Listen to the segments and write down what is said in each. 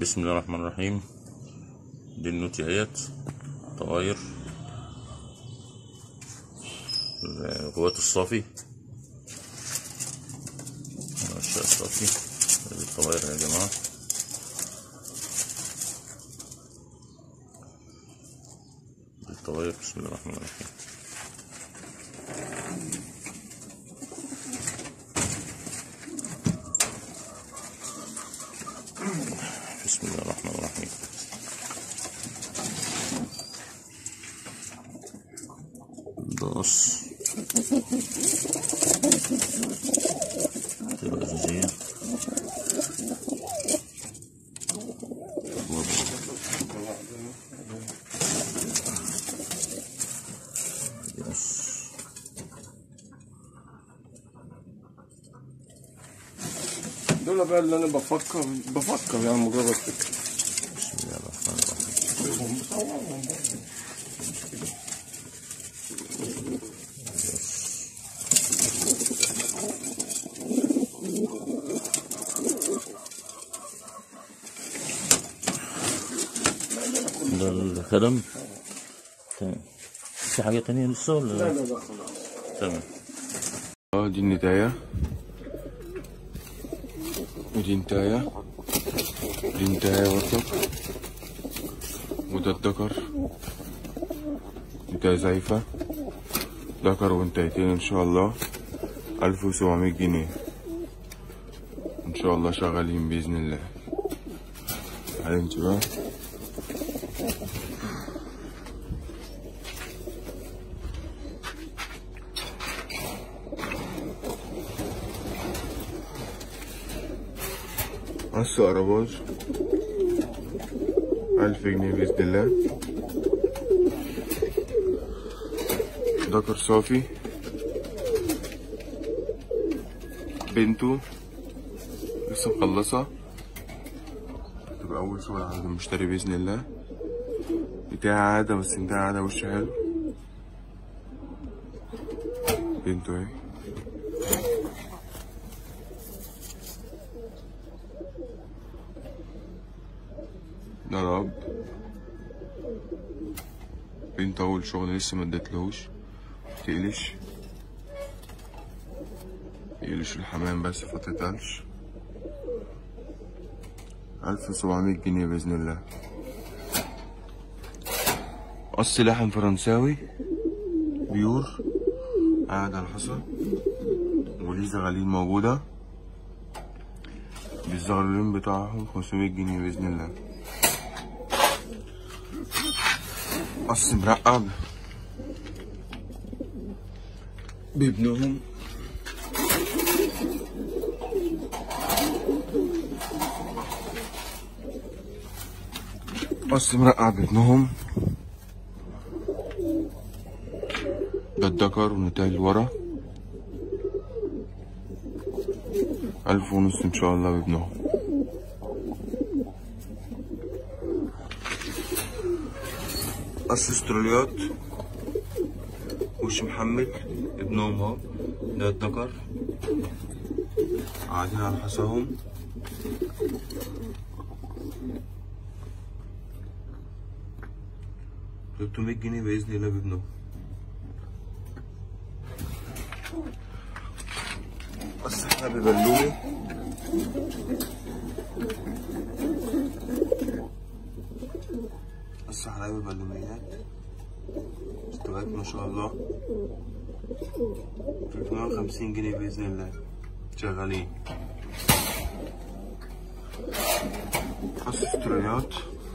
بسم الله الرحمن الرحيم دي النوتي اهيت طواير الغوات الصافي الشاء الصافي هذه الطواير يا جماعة دي الطواير بسم الله الرحمن الرحيم بسم الله الرحمن الرحيم بص تبقى زوزية يس دول بقى اللي انا بفكر بفكر يعني مجرد فكره بسم الله الرحمن الرحيم ده الخدم تمام في حاجة تانية لسه ولا لا لا لا خلاص تمام اه دي النتاية ودي نتاية دي نتاية برضك وده الدكر نتاية زايفة دكر ونتايتين ان شاء الله ألف وسبعمية جنيه ان شاء الله شغالين بإذن الله تعالي انت بقى قص أرباج ألف جنيه بإذن الله ذكر صافي بنته لسه مخلصة تبقى أول شغل عند المشتري بإذن الله بتاع عادة بس بتاع عادة وش حلو بنته اهي ده الأب بنت أول شغل لسه ما اديتلهوش متقلش يقلش الحمام بس فتتقلش ألف وسبعمية جنيه بإذن الله قص لحم فرنساوي بيور قاعد على الحصى وليزة غليل موجودة بالزغلولين بتاعهم خمسمية جنيه بإذن الله قص مرقب بابنهم قص مرقب بابنهم ده الدكر ونتاج الورا ألف ونص إن شاء الله بابنهم قص استراليات وش محمد ابنهم اهو ده الدكر قاعدين على حصاهم تلتمية جنيه بإذن الله بابنهم بس احنا ببلومي بس احنا ببلوميات اشتغلت ما شاء الله 350 جنيه بإذن الله شغالين قص اشتريات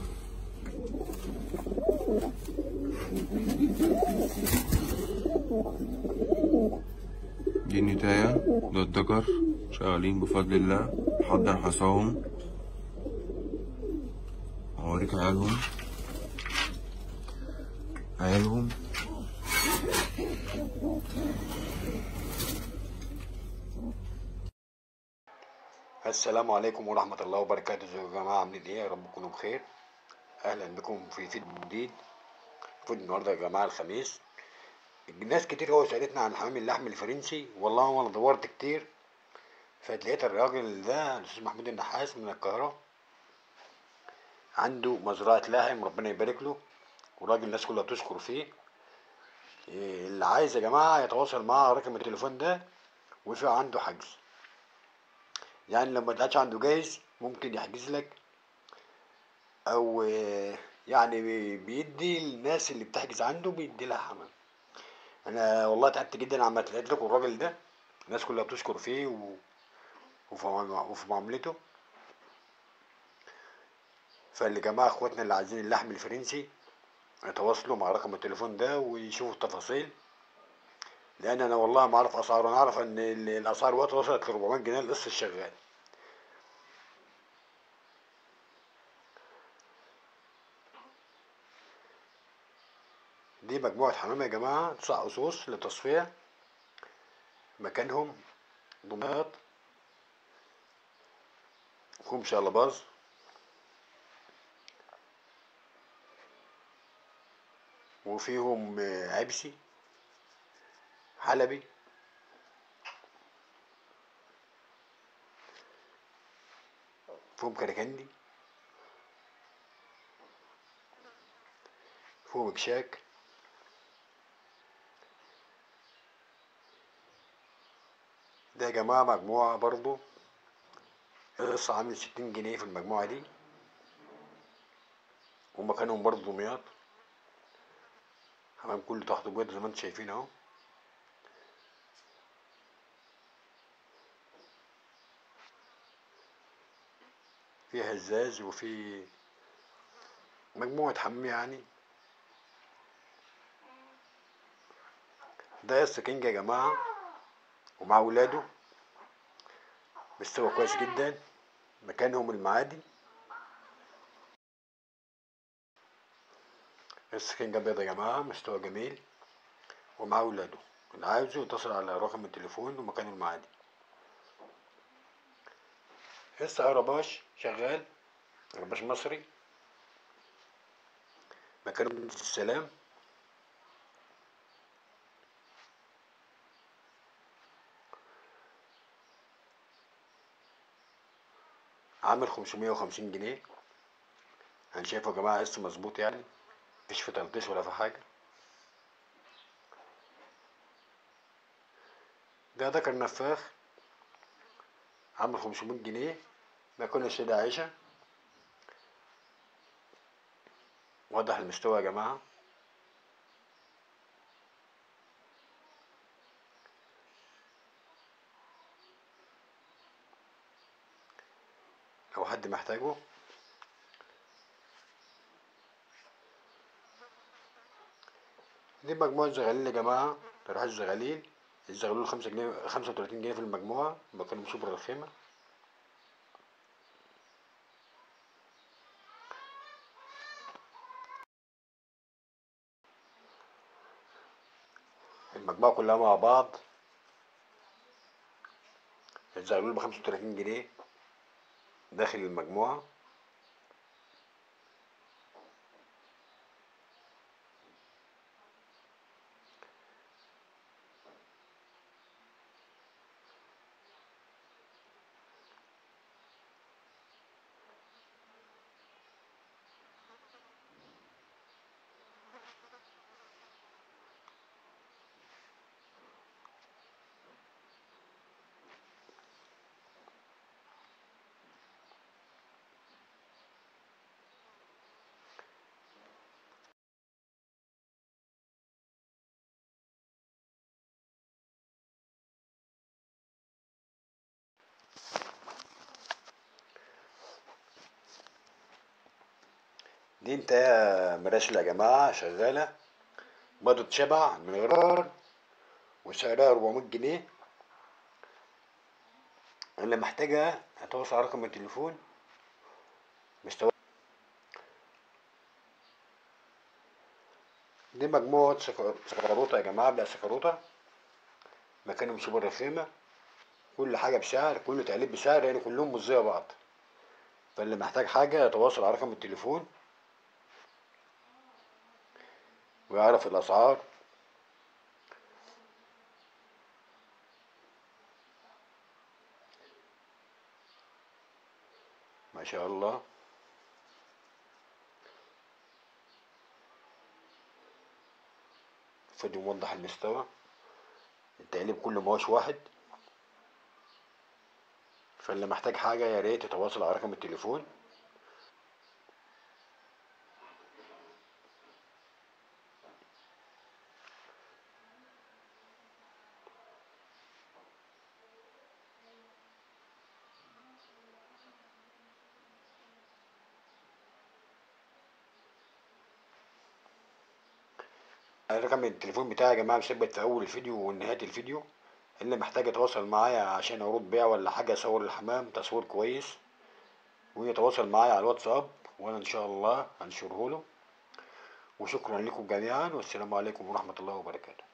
دي النتاية ده الدكر شغالين بفضل الله حضر حصاهم هوريك عيالهم عيالهم السلام عليكم ورحمة الله وبركاته ازيكم يا جماعة عاملين ايه يا رب تكونوا بخير اهلا بكم في فيديو جديد فيديو النهاردة يا جماعة الخميس ناس كتير هو سألتنا عن حمام اللحم الفرنسي والله وانا دورت كتير فلقيت الراجل ده الاستاذ محمود النحاس من القاهرة عنده مزرعة لحم ربنا يبارك له وراجل الناس كلها بتشكر فيه إيه، اللي عايز يا جماعة يتواصل معاه على رقم التليفون ده وفي عنده حجز يعني لما تلاقيش عنده جاهز ممكن يحجز لك او آه، يعني بي- بيدي الناس اللي بتحجز عنده بيدي لها حمام انا والله تعبت جدا عما لقيت لكم الراجل ده الناس كلها بتشكر فيه و... وفي معام- وفي معاملته فاللي جماعة اخواتنا اللي عايزين اللحم الفرنسي يتواصلوا مع رقم التليفون ده ويشوفوا التفاصيل لان انا والله ما اعرف اسعار انا اعرف ان ال- الاسعار وقت وصلت ل 400 جنيه القسط الشغال دي مجموعة حمام يا جماعة تسع أصوص لتصفية مكانهم دمياط كوم شلباز وفيهم آه، عبسي حلبي فيهم كركندي فيهم كشاك ده يا جماعة مجموعة برضو القصة عامل ستين جنيه في المجموعة دي ومكانهم برضو دمياط حمام كله تحت بيض زي ما انتم شايفين اهو في هزاز وفي مجموعة حمام يعني ده يس كينج يا جماعة ومع ولاده مستوى كويس جدا مكانهم المعادي يس كينج ابيض يا جماعة مستوى جميل ومع ولاده اللي عايزه يتصل على رقم التليفون ومكانه المعادي لسه رباش شغال رباش مصري مكانه مدينة السلام عامل خمسمية وخمسين جنيه انا شايفه يا جماعة قسط مظبوط يعني مفيش في تلطيش ولا في حاجة ده ذكر نفاخ عامل خمسمية جنيه مكان السيدة عائشة واضح المستوى يا جماعة لو حد محتاجه دي مجموعة زغاليل يا جماعة راح الزغاليل الزغلول خمسة جنيه خمسة وتلاتين جنيه في المجموعة مكانهم سوبر الخيمة المجموعة كلها مع بعض الزغلول بخمسة وتلاتين جنيه داخل المجموعة دي انت يا مراسل يا جماعة شغالة بيضة شبع من غير وسعرها 400 جنيه اللي محتاجها هتوصل على رقم التليفون مستوى دي مجموعة سكر- سكروطة يا جماعة بلا سكروطة مكانهم سوبر الخيمة كل حاجة بسعر كل تقليب بسعر يعني كلهم مش زي بعض فاللي محتاج حاجة يتواصل على رقم التليفون ويعرف الأسعار ما شاء الله فيديو موضح المستوى التقليب كله ماهوش واحد فاللي محتاج حاجة يا ريت يتواصل على رقم التليفون رقم التليفون بتاعي يا جماعة مثبت في أول الفيديو ونهاية الفيديو اللي محتاج يتواصل معايا عشان عروض بيع ولا حاجة أصور الحمام تصوير كويس ويتواصل معايا على الواتساب وأنا إن شاء الله هنشره له وشكرا لكم جميعا والسلام عليكم ورحمة الله وبركاته